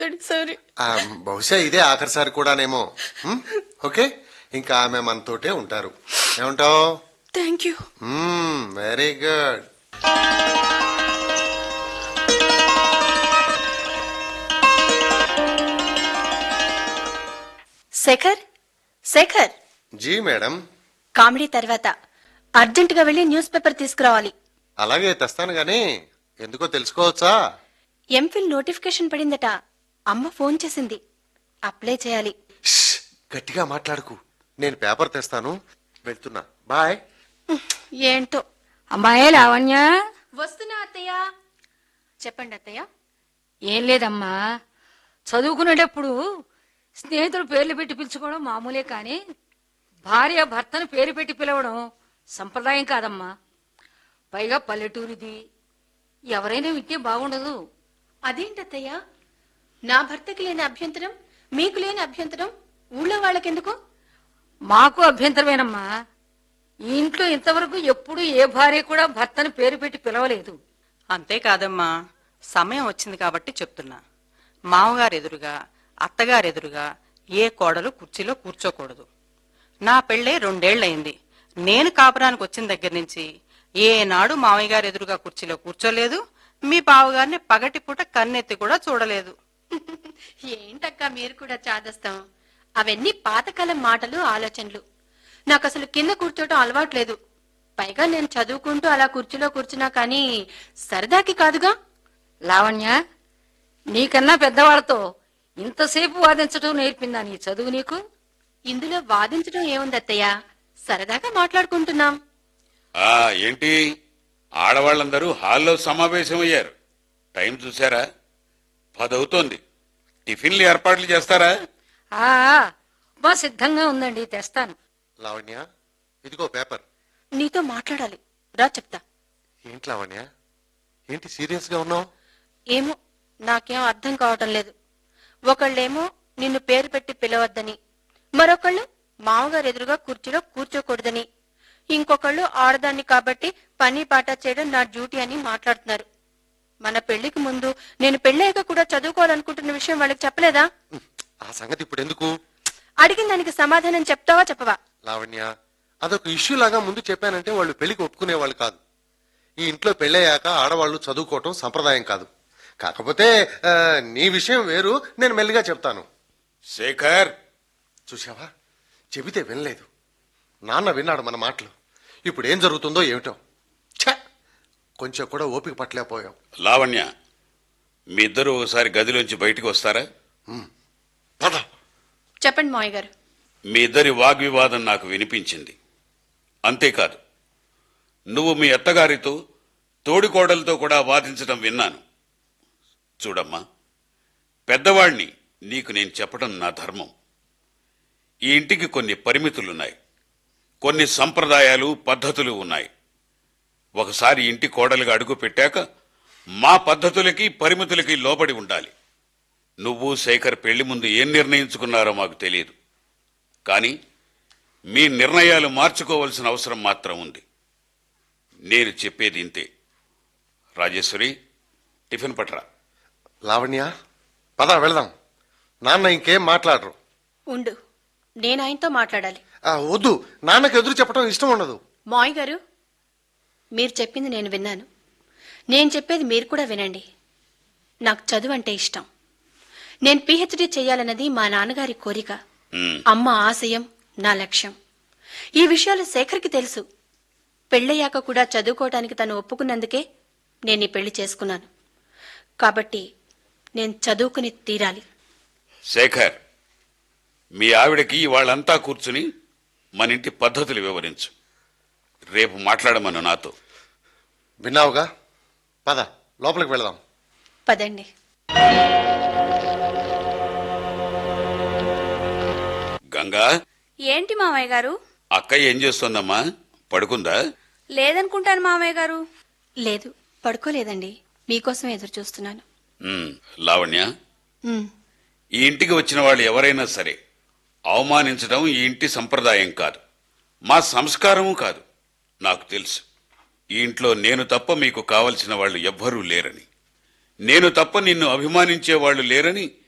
Sorry ఆ, బహుశా ఇదే ఆఖరిసారి కూడానేమో హ్మ్? ఓకే ఇంకా ఆమె మనతోటే ఉంటారు ఏమంటావు thank you very good Shekhar Shekhar ji madam comedy తర్వాత అర్జెంటుగా వెళ్ళి న్యూస్ పేపర్ తీసుకురావాలి అలాగే తెస్తాను గాని ఎందుకో తెలుసుకోవచ్చా ఎంఫిల్ నోటిఫికేషన్ పడిందట అమ్మ ఫోన్ చేసింది అప్లై చేయాలి ష్, గట్టిగా మాట్లాడుకు నేను పేపర్ తెస్తాను వెళ్తున్నా బాయ్ ఏంటో అమ్మాయి లావణ్య వస్తున్నా అత్తయ్య చెప్పండి అత్తయ్య ఏం లేదమ్మా చదువుకునేటప్పుడు స్నేహితులు పేర్లు పెట్టి పిలుచుకోవడం మామూలే కానీ భార్య భర్తను పేరు పెట్టి పిలవడం సంప్రదాయం కాదమ్మా పైగా పల్లెటూరిది ఎవరైనా వింటే బాగుండదు అదేంటత్తయ్య నా భర్తకి లేని అభ్యంతరం మీకు లేని అభ్యంతరం ఊళ్ళో వాళ్ళకెందుకు మాకు అభ్యంతరమేనమ్మా ఈ ఇంట్లో ఇంతవరకు ఎప్పుడు ఏ భార్య కూడా భర్తను పేరు పెట్టి పిలవలేదు అంతేకాదమ్మా సమయం వచ్చింది కాబట్టి చెప్తున్నా మామగారు ఎదురుగా అత్తగారు ఎదురుగా ఏ కోడలు కుర్చీలో కూర్చోకూడదు నా పెళ్ళే రెండేళ్లయింది నేను కాపురానికి వచ్చిన దగ్గర నుంచి ఏనాడు మామయ్య గారు ఎదురుగా కుర్చీలో కూర్చోలేదు మీ బావగారిని పగటిపూట కన్నెత్తి కూడా చూడలేదు ఏంటక్క మీరు కూడా చాదస్తాం అవన్నీ పాతకాలం మాటలు ఆలోచనలు నాకు అసలు కింద కూర్చోటం అలవాట్లేదు పైగా నేను చదువుకుంటూ అలా కుర్చీలో కూర్చున్నా కానీ సరదాకి కాదుగా లావణ్య నీకన్నా పెద్దవాళ్ళతో ఇంతసేపు వాదించడం నేర్పిందా నీ చదువు నీకు ఇందులో వాదించడం ఏముంది అత్తయ్య సరదాగా మాట్లాడుకుంటున్నాం ఆ ఏంటి ఆడవాళ్ళందరూ హాల్లో సమావేశమయ్యారు టైం చూసారా పదవుతోంది టిఫిన్లు ఏర్పాట్లు చేస్తారా ఆ మా సిద్ధంగా ఉందండి తెస్తాను లావణ్య ఇదిగో పేపర్ నీతో మాట్లాడాలి రా చెప్తా ఏంటి లావణ్య ఏంటి సీరియస్ గా ఉన్నావు ఏమో నాకేం అర్థం కావటం లేదు ఒకళ్ళేమో నిన్ను పేరు పెట్టి పిలవద్దని మరొకళ్ళు మామగారు ఎదురుగా కుర్చీలో కూర్చోకూడదని ఇంకొకళ్ళు ఆడదాన్ని కాబట్టి పని పాట చేయడం నా డ్యూటీ అని మాట్లాడుతున్నారు మన పెళ్లికి ముందు నేను పెళ్ళయ్యాక కూడా చదువుకోవాలనుకుంటున్న విషయం వాళ్ళకి చెప్పలేదా ఆ సంగతి ఇప్పుడు ఎందుకు అడిగిన దానికి సమాధానం చెప్తావా చెప్పవా లావణ్య అదొక ఇష్యూ లాగా ముందు చెప్పానంటే వాళ్ళు పెళ్లికి ఒప్పుకునేవాళ్ళు కాదు ఈ ఇంట్లో పెళ్ళయ్యాక ఆడవాళ్ళు చదువుకోవటం సంప్రదాయం కాదు కాకపోతే ఆ, నీ విషయం వేరు నేను మెల్లిగా చెప్తాను శేఖర్ చూసావా చెబితే వినలేదు నాన్న విన్నాడు మన మాటలు ఇప్పుడు ఏం జరుగుతుందో ఏమిటో ఛ! కొంచెం కూడా ఓపిక పట్టలేకపోయాం లావణ్య మీ ఇద్దరు ఒకసారి గదిలోంచి బయటికి వస్తారా పద చెప్పండి మావయ్య గారు మీ ఇద్దరి వాగ్వివాదం నాకు వినిపించింది అంతేకాదు నువ్వు మీ అత్తగారితో తోడికోడలతో కూడా వాదించడం విన్నాను చూడమ్మా పెద్దవాణ్ణి నీకు నేను చెప్పడం నా ధర్మం ఈ ఇంటికి కొన్ని పరిమితులున్నాయి కొన్ని సంప్రదాయాలు పద్ధతులు ఉన్నాయి ఒకసారి ఇంటి కోడలుగా అడుగు పెట్టాక మా పద్ధతులకి పరిమితులకి లోబడి ఉండాలి నువ్వు శేఖర్ పెళ్లి ముందు ఏం నిర్ణయించుకున్నారో మాకు తెలియదు కానీ మీ నిర్ణయాలు మార్చుకోవాల్సిన అవసరం మాత్రం ఉంది నేను చెప్పేది ఇంతే రాజేశ్వరి టిఫిన్ పట్రా లావణ్య పద వెళదాం నాన్న ఇంకేం మాట్లాడరు ఉండు నేను ఆయనతో మాట్లాడాలి ఆ, వద్దు నాన్నకు ఎదురు చెప్పడం ఇష్టం ఉండదు మాయ్ గారు మీరు చెప్పింది నేను విన్నాను నేను చెప్పేది మీరు కూడా వినండి నాకు చదువు అంటే ఇష్టం నేను పిహెచ్డి చేయాలన్నది మా నాన్నగారి కోరిక ఉమ్, అమ్మ ఆశయం నా లక్ష్యం ఈ విషయాలు శేఖర్కి తెలుసు పెళ్ళయ్యాక కూడా చదువుకోవటానికి తను ఒప్పుకున్నందుకే నేను ఈ పెళ్లి చేసుకున్నాను కాబట్టి నేను చదువుకుని తీరాలి శేఖర్ మీ ఆవిడకి వాళ్ళంతా కూర్చుని మన ఇంటి పద్ధతులు వివరించు రేపు మాట్లాడమను నాతో విన్నావుగా పద లోపలికి వెళదాం పదండి గంగా ఏంటి మామయ్య గారు అక్క ఏం చేస్తోందమ్మా పడుకుందా లేదనుకుంటాను మామయ్య గారు లేదు పడుకోలేదండి మీకోసం ఎదురు చూస్తున్నాను ఉమ్, లావణ్య ఉమ్, ఈ ఇంటికి వచ్చిన వాళ్ళు ఎవరైనా సరే అవమానించడం ఈ ఇంటి సంప్రదాయం కాదు మా సంస్కారము కాదు నాకు తెలుసు ఈ ఇంట్లో నేను తప్ప మీకు కావలసిన వాళ్ళు ఎవ్వరూ లేరని నేను తప్ప నిన్ను అభిమానించే వాళ్ళు లేరని